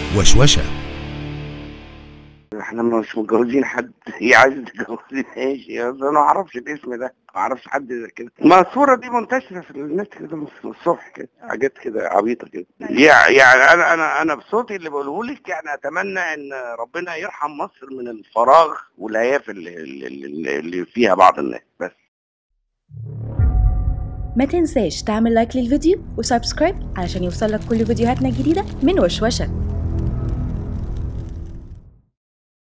وشوشة احنا مش متجوزين حد هي عايزه تتجوزني ماشي بس انا ما اعرفش الاسم ده ما اعرفش حد زي كده ما الصوره دي منتشره في النت كده من الصبح كده حاجات كده عبيطه كده يع- يعني انا انا انا بصوتي اللي بقوله لك يعني اتمنى ان ربنا يرحم مصر من الفراغ والهياف اللي, اللي, اللي فيها بعض الناس بس ما تنساش تعمل لايك للفيديو وسبسكرايب علشان يوصلك كل فيديوهاتنا الجديدة من وشوشة